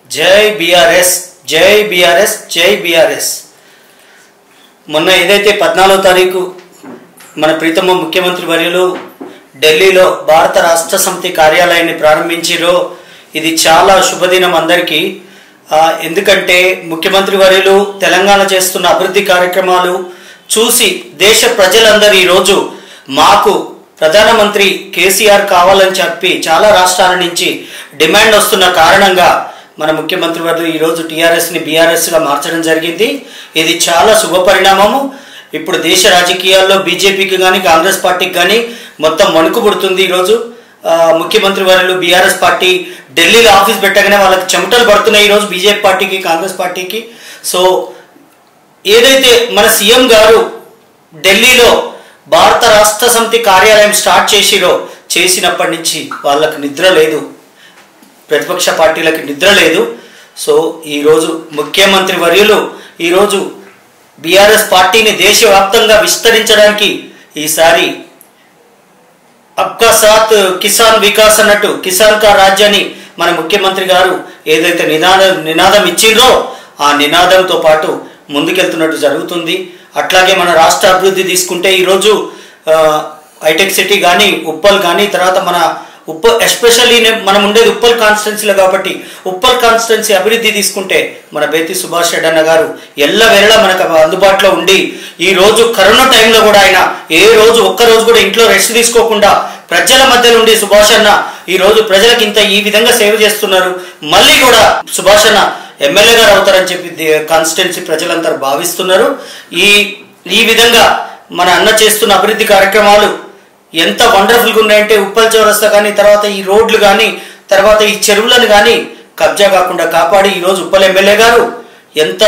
జై బీఆర్ఎస్ జై బీఆర్ఎస్ జై బీఆర్ఎస్ మొన్న ఏదైతే పద్నాలుగో తారీఖు మన ప్రీతమ ముఖ్యమంత్రి వర్యులు ఢిల్లీలో భారత రాష్ట్ర సమితి కార్యాలయాన్ని ప్రారంభించిరో ఇది చాలా శుభదినం అందరికీ ఆ, ఎందుకంటే ముఖ్యమంత్రి వర్యులు తెలంగాణ చేస్తున్న అభివృద్ధి కార్యక్రమాలు చూసి దేశ ప్రజలందరూ ఈరోజు మాకు ప్రధానమంత్రి కేసీఆర్ కావాలని చెప్పి చాలా రాష్ట్రాల నుంచి డిమాండ్ వస్తున్న కారణంగా మన ముఖ్యమంత్రి వారు ఈరోజు టీఆర్ఎస్ని బీఆర్ఎస్గా మార్చడం జరిగింది ఇది చాలా శుభ పరిణామము ఇప్పుడు దేశ రాజకీయాల్లో బీజేపీకి కానీ కాంగ్రెస్ పార్టీకి కానీ మొత్తం వణుకు పుడుతుంది ఈరోజు ఆ, ముఖ్యమంత్రి వారు బీఆర్ఎస్ పార్టీ ఢిల్లీలో ఆఫీస్ పెట్టగానే వాళ్ళకి చెమటలు పడుతున్నాయి ఈరోజు బీజేపీ పార్టీకి కాంగ్రెస్ పార్టీకి సో ఏదైతే మన సీఎం గారు ఢిల్లీలో భారత రాష్ట్ర సమితి కార్యాలయం స్టార్ట్ చేసిరో చేసినప్పటి నుంచి వాళ్ళకు నిద్ర లేదు ప్రతిపక్ష పార్టీలకు నిద్ర లేదు సో ఈరోజు ముఖ్యమంత్రి వర్యులు ఈరోజు బీఆర్ఎస్ పార్టీని దేశవ్యాప్తంగా విస్తరించడానికి ఈసారి అబ్కా సాత్ కిసాన్ వికాస్ అన్నట్టు కిసాన్ కా రాజ్యాన్ని మన ముఖ్యమంత్రి గారు ఏదైతే నినాదం నినాదం ఇచ్చిండ్రో ఆ నినాదంతో పాటు ముందుకెళ్తున్నట్టు జరుగుతుంది అట్లాగే మన రాష్ట్ర అభివృద్ధి తీసుకుంటే ఈరోజు ఆ, హైటెక్ సిటీ కానీ ఉప్పల్ కానీ తర్వాత మన ఉప్ప ఎస్పెషల్లీ మనం ఉండేది ఉప్పల్ కాన్స్టిట్యున్సీలో కాబట్టి ఉప్పల్ కాన్స్టిట్యున్సీ అభివృద్ధి తీసుకుంటే మన బేతి సుభాష్ రెడ్డి అన్న గారు ఎల్లవేళ మనకు అందుబాటులో ఉండి ఈ రోజు కరోనా టైంలో కూడా ఆయన ఏ రోజు ఒక్క రోజు కూడా ఇంట్లో రెస్ట్ తీసుకోకుండా ప్రజల మధ్య నుండి సుభాష్ అన్న ఈ రోజు ప్రజలకు ఇంత ఈ విధంగా సేవ చేస్తున్నారు మళ్ళీ కూడా సుభాష్ అన్న ఎమ్మెల్యే గారు అవుతారని చెప్పి కాన్స్టిట్యున్సీ ప్రజలంతా భావిస్తున్నారు ఈ ఈ విధంగా మన అన్న చేస్తున్న అభివృద్ధి కార్యక్రమాలు ఎంత వండర్ఫుల్గా ఉన్నాయంటే ఉప్పల్ చౌరస్తా కానీ తర్వాత ఈ రోడ్లు కానీ తర్వాత ఈ చెరువులను కానీ కబ్జా కాకుండా కాపాడి ఈరోజు ఉప్పల్ ఎమ్మెల్యే గారు ఎంత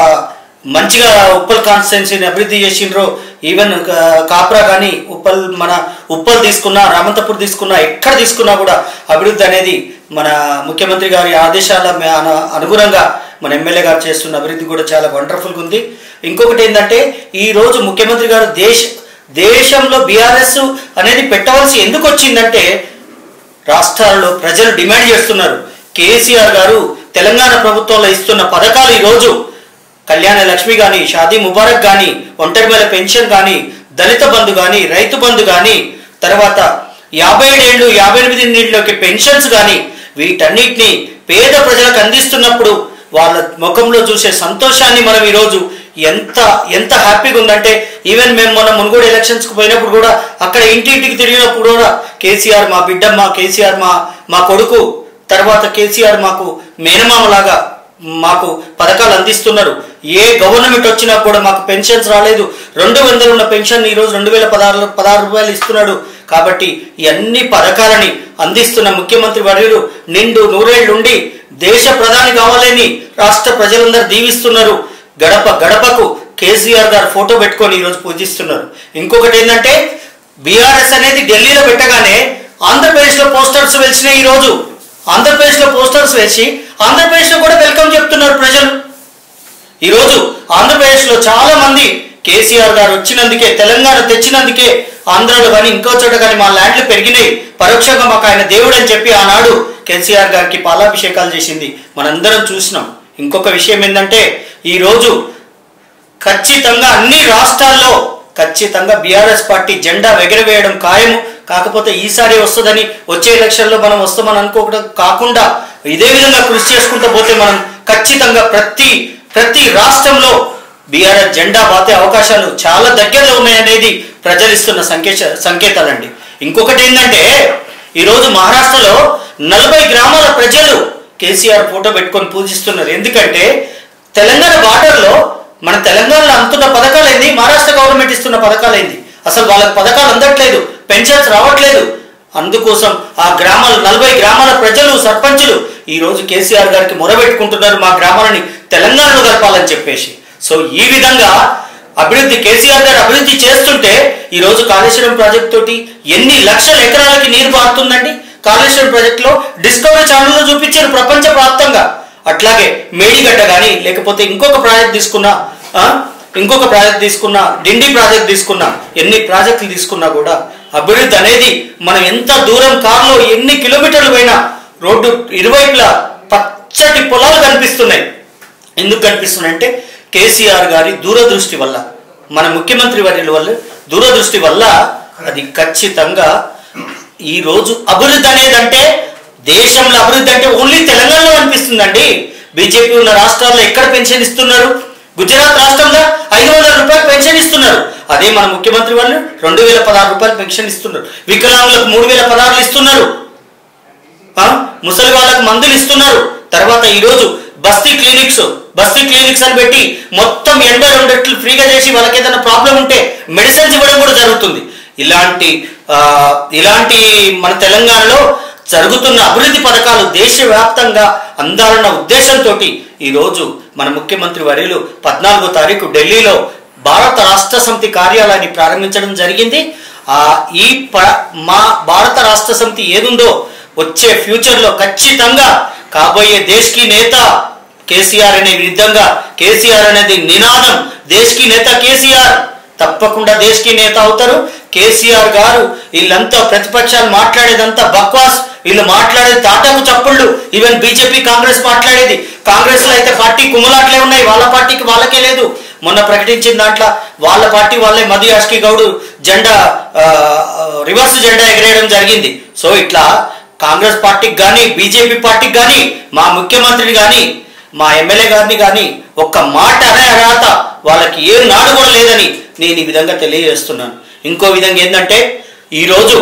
మంచిగా ఉప్పల్ కాన్స్టిట్యున్సీని అభివృద్ధి చేసిండ్రో ఈవెన్ కా- కాప్రా కానీ ఉప్పల్ మన ఉప్పల్ తీసుకున్నా రామంతపూర్ తీసుకున్నా ఎక్కడ తీసుకున్నా కూడా అభివృద్ధి అనేది మన ముఖ్యమంత్రి గారి ఆదేశాల మే- అన- అనుగుణంగా మన ఎమ్మెల్యే గారు చేస్తున్న అభివృద్ధి కూడా చాలా వండర్ఫుల్గా ఉంది ఇంకొకటి ఏంటంటే ఈ రోజు ముఖ్యమంత్రి గారు దేశ దేశంలో బీఆర్ఎస్ అనేది పెట్టవలసి ఎందుకు వచ్చిందంటే రాష్ట్రాల్లో ప్రజలు డిమాండ్ చేస్తున్నారు కేసీఆర్ గారు తెలంగాణ ప్రభుత్వంలో ఇస్తున్న పథకాలు ఈరోజు కళ్యాణ లక్ష్మి కానీ షాదీ ముబారక్ కానీ ఒంటరి మేల పెన్షన్ కానీ దళిత బంధు కానీ రైతు బంధు కానీ తర్వాత యాభై ఏడేళ్ళు యాభై ఎనిమిది నీళ్ళలోకి పెన్షన్స్ కానీ వీటన్నిటిని పేద ప్రజలకు అందిస్తున్నప్పుడు వాళ్ళ ముఖంలో చూసే సంతోషాన్ని మనం ఈరోజు ఎంత ఎంత హ్యాపీగా ఉందంటే ఈవెన్ మేము మొన్న మునుగోడు ఎలక్షన్స్కి పోయినప్పుడు కూడా అక్కడ ఇంటింటికి తిరిగినప్పుడు కూడా కేసీఆర్ మా బిడ్డమ్మ కేసీఆర్ మా మా కొడుకు తర్వాత కేసీఆర్ మాకు మేనమామలాగా మాకు పథకాలు అందిస్తున్నారు ఏ గవర్నమెంట్ వచ్చినా కూడా మాకు పెన్షన్స్ రాలేదు రెండు వందలు ఉన్న పెన్షన్ ఈరోజు రెండు వేల పదహారు పదహారు రూపాయలు ఇస్తున్నాడు కాబట్టి ఈ అన్ని పథకాలని అందిస్తున్న ముఖ్యమంత్రి వర్యులు నిండు నూరేళ్లుండి దేశ ప్రధాని కావాలని రాష్ట్ర ప్రజలందరూ దీవిస్తున్నారు గడప గడపకు కేసీఆర్ గారు ఫోటో పెట్టుకొని ఈరోజు పూజిస్తున్నారు ఇంకొకటి ఏంటంటే బీఆర్ఎస్ అనేది ఢిల్లీలో పెట్టగానే ఆంధ్రప్రదేశ్లో పోస్టర్స్ వెలిసినాయి ఈరోజు ఆంధ్రప్రదేశ్లో పోస్టర్స్ వేసి ఆంధ్రప్రదేశ్లో కూడా వెల్కమ్ చెప్తున్నారు ప్రజలు ఈరోజు ఆంధ్రప్రదేశ్లో చాలా మంది కేసీఆర్ గారు వచ్చినందుకే తెలంగాణ తెచ్చినందుకే ఆంధ్రాలో కానీ ఇంకో చోట కానీ మా ల్యాండ్లు పెరిగినాయి పరోక్షంగా మాకు ఆయన దేవుడు అని చెప్పి ఆనాడు కేసీఆర్ గారికి పాలాభిషేకాలు చేసింది మనందరం చూసినాం ఇంకొక విషయం ఏంటంటే ఈరోజు ఖచ్చితంగా అన్ని రాష్ట్రాల్లో ఖచ్చితంగా బీఆర్ఎస్ పార్టీ జెండా ఎగరవేయడం ఖాయము కాకపోతే ఈసారి వస్తుందని వచ్చే ఎలక్షన్లో మనం వస్తామని అనుకోవడం కాకుండా ఇదే విధంగా కృషి చేసుకుంటూ పోతే మనం ఖచ్చితంగా ప్రతి ప్రతి రాష్ట్రంలో బీఆర్ఎస్ జెండా బాతే అవకాశాలు చాలా దగ్గరలో ఉన్నాయనేది ప్రజలిస్తున్న సంకేత సంకేతాలండి ఇంకొకటి ఏంటంటే ఈరోజు మహారాష్ట్రలో నలభై గ్రామాల ప్రజలు కేసీఆర్ ఫోటో పెట్టుకొని పూజిస్తున్నారు ఎందుకంటే తెలంగాణ బార్డర్లో మన తెలంగాణలో అందుతున్న పథకాలు ఏంది మహారాష్ట్ర గవర్నమెంట్ ఇస్తున్న పథకాలు ఏంది అసలు వాళ్ళకి పథకాలు అందట్లేదు పెన్షన్స్ రావట్లేదు అందుకోసం ఆ గ్రామాల నలభై గ్రామాల ప్రజలు సర్పంచులు ఈ రోజు కేసీఆర్ గారికి మొరబెట్టుకుంటున్నారు మా గ్రామాలని తెలంగాణలో కలపాలని చెప్పేసి సో ఈ విధంగా అభివృద్ధి కేసీఆర్ గారు అభివృద్ధి చేస్తుంటే ఈ రోజు కాళేశ్వరం ప్రాజెక్ట్ తోటి ఎన్ని లక్షల ఎకరాలకి నీరు పారుతుందండి కాళేశ్వరం ప్రాజెక్ట్ లో డిస్కవరీ ఛానల్లో చూపించారు ప్రపంచ వ్యాప్తంగా అట్లాగే మేడిగడ్డ కానీ లేకపోతే ఇంకొక ప్రాజెక్ట్ తీసుకున్నా ఆ, ఇంకొక ప్రాజెక్ట్ తీసుకున్నా డిండి ప్రాజెక్ట్ తీసుకున్నా ఎన్ని ప్రాజెక్టులు తీసుకున్నా కూడా అభివృద్ధి అనేది మనం ఎంత దూరం కారులో ఎన్ని కిలోమీటర్లు పోయినా రోడ్డు ఇరువైపులా పచ్చటి పొలాలు కనిపిస్తున్నాయి ఎందుకు కనిపిస్తున్నాయంటే కేసీఆర్ గారి దూరదృష్టి వల్ల మన ముఖ్యమంత్రి వర్యుల వల్ల దూరదృష్టి వల్ల అది ఖచ్చితంగా ఈ రోజు అభివృద్ధి అనేది అంటే దేశంలో అభివృద్ధి అంటే ఓన్లీ తెలంగాణలో అనిపిస్తుందండి బీజేపీ ఉన్న రాష్ట్రాల్లో ఎక్కడ పెన్షన్ ఇస్తున్నారు గుజరాత్ రాష్ట్రంలో ఐదు వందల రూపాయలు పెన్షన్ ఇస్తున్నారు అదే మన ముఖ్యమంత్రి వాళ్ళు రెండు వేల పదహారు రూపాయలు పెన్షన్ ఇస్తున్నారు వికలాంగులకు మూడు వేల పదహారులు ఇస్తున్నారు ఆ? ముసలి వాళ్ళకు మందులు ఇస్తున్నారు తర్వాత ఈరోజు బస్తీ క్లినిక్స్ బస్తీ క్లినిక్స్ అని పెట్టి మొత్తం ఎనభై రెండు రెట్లు ఫ్రీగా చేసి వాళ్ళకి ఏదైనా ప్రాబ్లం ఉంటే మెడిసిన్స్ ఇవ్వడం కూడా జరుగుతుంది ఇలాంటి ఆ, ఇలాంటి మన తెలంగాణలో జరుగుతున్న అభివృద్ధి పథకాలు దేశవ్యాప్తంగా అందాలన్న ఉద్దేశంతో ఈరోజు మన ముఖ్యమంత్రి వర్యులు పద్నాలుగో తారీఖు ఢిల్లీలో భారత రాష్ట్ర సమితి కార్యాలయాన్ని ప్రారంభించడం జరిగింది ఆ ఈ ప- మా భారత రాష్ట్ర సమితి ఏదుందో వచ్చే ఫ్యూచర్లో ఖచ్చితంగా కాబోయే దేశ్కి నేత కేసీఆర్ అనే విధంగా కేసీఆర్ అనేది నినాదం దేశ్కి నేత కేసీఆర్ తప్పకుండా దేశ్కి నేత అవుతారు కేసీఆర్ గారు వీళ్ళంతా ప్రతిపక్షాలు మాట్లాడేదంతా బక్వాస్ వీళ్ళు మాట్లాడేది తాటకు చప్పుళ్ళు ఈవెన్ బీజేపీ కాంగ్రెస్ మాట్లాడేది కాంగ్రెస్ లో అయితే పార్టీ కుమ్మలాట్లే ఉన్నాయి వాళ్ళ పార్టీకి వాళ్ళకే లేదు మొన్న ప్రకటించిన దాంట్లో వాళ్ళ పార్టీ వాళ్ళే మధు యాష్కి గౌడ్ జెండా ఆ, ఆ, రివర్స్ జెండా ఎగరేయడం జరిగింది సో ఇట్లా కాంగ్రెస్ పార్టీకి కానీ బీజేపీ పార్టీకి కానీ మా ముఖ్యమంత్రిని కానీ మా ఎమ్మెల్యే గారిని కానీ ఒక్క మాట అనే అర్హత వాళ్ళకి ఏ నాడు కూడా లేదని నేను ఈ విధంగా తెలియజేస్తున్నాను ఇంకో విధంగా ఏంటంటే ఈరోజు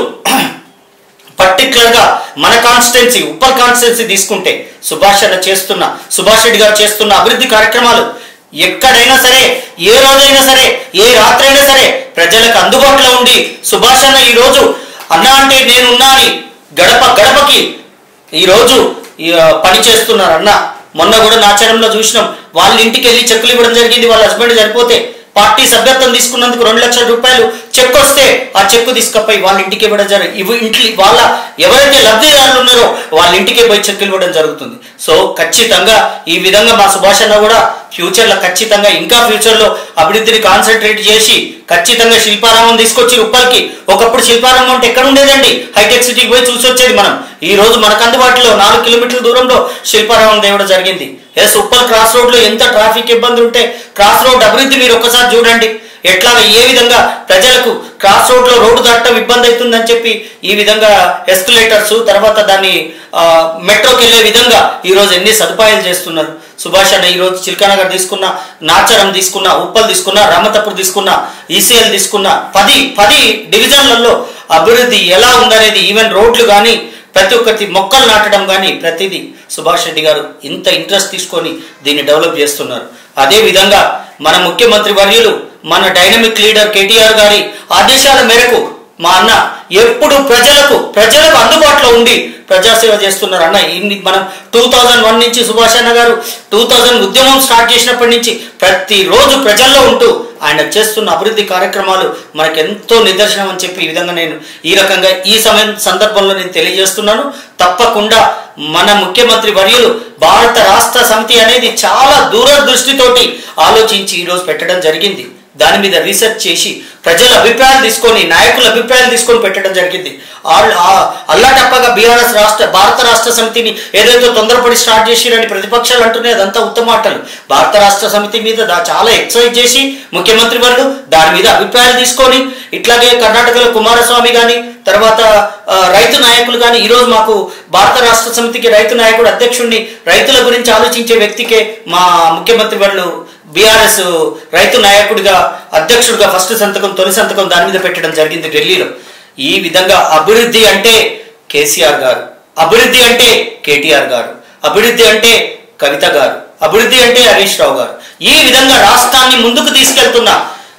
పర్టికులర్గా మన కాన్స్టిట్యున్సీ ఉప్పల్ కాన్స్టిట్యున్సీ తీసుకుంటే సుభాష్ అన్న చేస్తున్న సుభాష్ రెడ్డి గారు చేస్తున్న అభివృద్ధి కార్యక్రమాలు ఎక్కడైనా సరే ఏ రోజైనా సరే ఏ రాత్రైనా సరే ప్రజలకు అందుబాటులో ఉండి సుభాష్ అన్న ఈ రోజు అన్న అంటే నేనున్నా అని గడప గడపకి ఈ రోజు ఈ, ఆ, పని చేస్తున్నారు అన్న మొన్న కూడా నాచారంలో చూసినాం వాళ్ళ ఇంటికి వెళ్ళి చెక్కులు ఇవ్వడం జరిగింది వాళ్ళ హస్బెండ్ చనిపోతే పార్టీ సభ్యత్వం తీసుకున్నందుకు రెండు లక్షల రూపాయలు చెక్ వస్తే ఆ చెక్కు తీసుకపోయి వాళ్ళ ఇంటికి ఇవ్వడం జరుగుతుంది ఇవి ఇంటి వాళ్ళ ఎవరైతే లబ్ధిదారులు ఉన్నారో వాళ్ళ ఇంటికే పోయి చెక్కులు ఇవ్వడం జరుగుతుంది సో ఖచ్చితంగా ఈ విధంగా మా సుభాష్ అన్న కూడా ఫ్యూచర్లో ఖచ్చితంగా ఇంకా ఫ్యూచర్లో అభివృద్ధిని కాన్సన్ట్రేట్ చేసి ఖచ్చితంగా శిల్పారామం తీసుకొచ్చి ఉప్పల్కి ఒకప్పుడు శిల్పారామం అంటే ఎక్కడ ఉండేదండి హైటెక్ సిటీకి పోయి చూసి వచ్చేది మనం ఈ రోజు మనకు అందుబాటులో నాలుగు కిలోమీటర్ల దూరంలో శిల్పారామం తేవడం జరిగింది ఎస్ ఉప్పల్ క్రాస్ రోడ్ లో ఎంత ట్రాఫిక్ ఇబ్బంది ఉంటే క్రాస్ రోడ్ అభివృద్ధి మీరు ఒక్కసారి చూడండి ఎట్లా ఏ విధంగా ప్రజలకు క్రాస్ రోడ్ లో రోడ్డు దాటడం ఇబ్బంది అవుతుందని చెప్పి ఈ విధంగా ఎస్కలేటర్స్ తర్వాత దాన్ని ఆ, మెట్రోకి వెళ్ళే విధంగా ఈ రోజు ఎన్ని సదుపాయాలు చేస్తున్నారు సుభాష్ అన్న ఈ రోజు చిల్కానగర్ తీసుకున్న నాచరం తీసుకున్న ఉప్పల్ తీసుకున్న రామతపూర్ తీసుకున్న ఈసీఎల్ తీసుకున్న పది పది డివిజన్లలో అభివృద్ధి ఎలా ఉందనేది ఈవెన్ రోడ్లు కానీ ప్రతి ఒక్కటి మొక్కలు నాటడం కానీ ప్రతిదీ సుభాష్ రెడ్డి గారు ఇంత ఇంట్రెస్ట్ తీసుకొని దీన్ని డెవలప్ చేస్తున్నారు అదే విధంగా మన ముఖ్యమంత్రి వర్యులు మన డైనమిక్ లీడర్ కేటీఆర్ గారి ఆదేశాల మేరకు మా అన్న ఎప్పుడు ప్రజలకు ప్రజలకు అందుబాటులో ఉండి ప్రజాసేవ చేస్తున్నారు అన్న ఇన్ని మనం టూ థౌజండ్ వన్ నుంచి సుభాష్ అన్న గారు టూ థౌజండ్ ఉద్యమం స్టార్ట్ చేసినప్పటి నుంచి ప్రతిరోజు ప్రజల్లో ఉంటూ ఆయన చేస్తున్న అభివృద్ధి కార్యక్రమాలు మనకు ఎంతో నిదర్శనం అని చెప్పి ఈ విధంగా నేను ఈ రకంగా ఈ సమయం సందర్భంలో నేను తెలియజేస్తున్నాను తప్పకుండా మన ముఖ్యమంత్రి వర్యులు భారత రాష్ట్ర సమితి అనేది చాలా దూరదృష్టితోటి ఆలోచించి ఈరోజు పెట్టడం జరిగింది దాని మీద రీసెర్చ్ చేసి ప్రజల అభిప్రాయాలు తీసుకొని నాయకుల అభిప్రాయాలు తీసుకొని పెట్టడం జరిగింది ఆల్- ఆ- అల్లాటప్పగా బీఆర్ఎస్ రాష్ట్ర భారత రాష్ట్ర సమితిని ఏదైతే తొందరపడి స్టార్ట్ చేసిరని ప్రతిపక్షాలు అంటున్నాయి అదంతా ఉత్తమ మాటలు భారత రాష్ట్ర సమితి మీద దా- చాలా ఎక్సైజ్ చేసి ముఖ్యమంత్రి వాళ్ళు దాని మీద అభిప్రాయాలు తీసుకొని ఇట్లాగే కర్ణాటకలో కుమారస్వామి గాని తర్వాత ఆ, రైతు నాయకులు కానీ ఈరోజు మాకు భారత రాష్ట్ర సమితికి రైతు నాయకుడు అధ్యక్షుడిని రైతుల గురించి ఆలోచించే వ్యక్తికే మా ముఖ్యమంత్రి వాళ్ళు బీఆర్ఎస్ రైతు నాయకుడిగా అధ్యక్షుడిగా ఫస్ట్ సంతకం తొలి సంతకం దాని మీద పెట్టడం జరిగింది ఢిల్లీలో ఈ విధంగా అభివృద్ధి అంటే కేసీఆర్ గారు అభివృద్ధి అంటే కేటీఆర్ గారు అభివృద్ధి అంటే కవిత గారు అభివృద్ధి అంటే హరీష్ రావు గారు ఈ విధంగా రాష్ట్రాన్ని ముందుకు తీసుకెళ్తున్న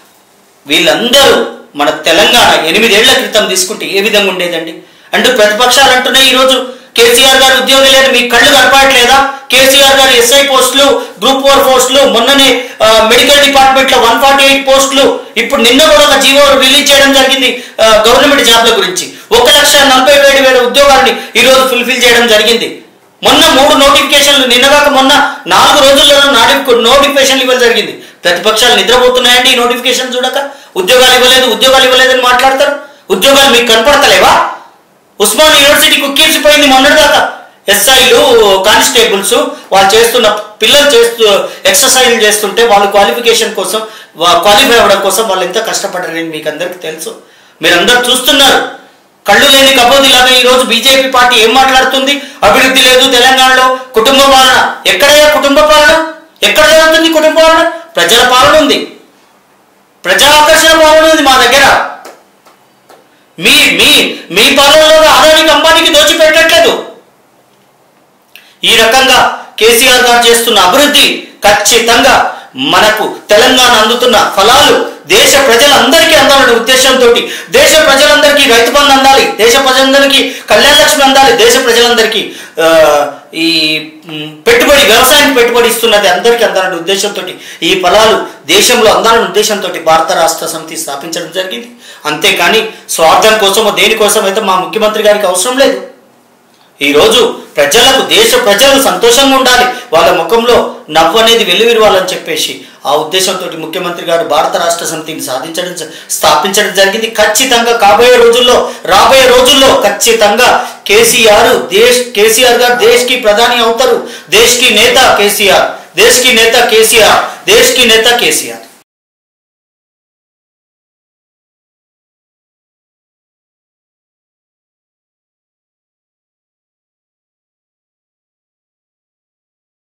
వీళ్ళందరూ మన తెలంగాణ ఎనిమిదేళ్ల క్రితం తీసుకుంటే ఏ విధంగా ఉండేదండి అంటే ప్రతిపక్షాలు అంటున్నాయి ఈరోజు కేసీఆర్ గారు ఉద్యోగం లేదు మీ కళ్ళు కనపడట్లేదా కేసీఆర్ గారు ఎస్ఐ పోస్టులు గ్రూప్ ఫోర్ పోస్టులు మొన్ననే ఆ, మెడికల్ డిపార్ట్మెంట్ లో వన్ ఫార్టీ ఎయిట్ పోస్టులు ఇప్పుడు నిన్న కూడా ఒక జీవో రిలీజ్ చేయడం జరిగింది ఆ, గవర్నమెంట్ జాబ్ల గురించి ఒక లక్ష నలభై ఏడు వేల ఉద్యోగాలని ఈ రోజు ఫుల్ఫిల్ చేయడం జరిగింది మొన్న మూడు నోటిఫికేషన్లు నిన్నగాక మొన్న నాలుగు రోజుల్లో నోటిఫి- నోటిఫికేషన్లు ఇవ్వడం జరిగింది ప్రతిపక్షాలు నిద్రపోతున్నాయండి ఈ నోటిఫికేషన్ చూడక ఉద్యోగాలు ఇవ్వలేదు ఉద్యోగాలు ఇవ్వలేదని మాట్లాడతారు ఉద్యోగాలు మీకు కనపడతలేవా ఉస్మాన్ యూనివర్సిటీ కుక్కిర్చిపోయింది మొన్నటిదాకా ఎస్ఐలు కానిస్టేబుల్స్ వాళ్ళు చేస్తున్న పిల్లలు చేస్తూ ఎక్సర్సైజ్లు చేస్తుంటే వాళ్ళు క్వాలిఫికేషన్ కోసం క్వాలిఫై అవ్వడం కోసం వాళ్ళు ఎంత కష్టపడ్డారని మీకు అందరికీ తెలుసు మీరందరూ చూస్తున్నారు కళ్ళు లేని కబోదిలాగా ఈ రోజు బీజేపీ పార్టీ ఏం మాట్లాడుతుంది అభివృద్ధి లేదు తెలంగాణలో కుటుంబ పాలన ఎక్కడయ్యా కుటుంబ పాలన ఎక్కడ జరుగుతుంది కుటుంబ పాలన ప్రజల పాలన ఉంది ప్రజా ఆకర్షణ పాలన ఉంది మా దగ్గర మీ మీ మీ పాలనలో ఆదానికి అంబానికి దోచిపెట్టట్లేదు ఈ రకంగా కేసీఆర్ గారు చేస్తున్న అభివృద్ధి ఖచ్చితంగా మనకు తెలంగాణ అందుతున్న ఫలాలు దేశ ప్రజలందరికీ అందాలనే ఉద్దేశంతో దేశ ప్రజలందరికీ రైతు బంధు అందాలి దేశ ప్రజలందరికీ కళ్యాణ లక్ష్మి అందాలి దేశ ప్రజలందరికీ ఆ, ఈ మ్, పెట్టుబడి వ్యవసాయానికి పెట్టుబడి ఇస్తున్నది అందరికీ అందాలనే ఉద్దేశంతో ఈ ఫలాలు దేశంలో అందాలనే ఉద్దేశంతో భారత రాష్ట్ర సమితి స్థాపించడం జరిగింది అంతేకాని స్వార్థం కోసమో దేనికోసం అయితే మా ముఖ్యమంత్రి గారికి అవసరం లేదు ఈరోజు ప్రజలకు దేశ ప్రజలు సంతోషంగా ఉండాలి వాళ్ళ ముఖంలో నవ్వు అనేది వెల్లువిరవాలని చెప్పేసి ఆ ఉద్దేశంతో ముఖ్యమంత్రి గారు భారత రాష్ట్ర సమితిని సాధించడం జ- స్థాపించడం జరిగింది ఖచ్చితంగా కాబోయే రోజుల్లో రాబోయే రోజుల్లో ఖచ్చితంగా కేసీఆర్ దేశ్ కేసీఆర్ గారు దేశ్కి ప్రధాని అవుతారు దేశ్కి నేత కేసీఆర్ దేశ్కి నేత కేసీఆర్ దేశ్కి నేత కేసీఆర్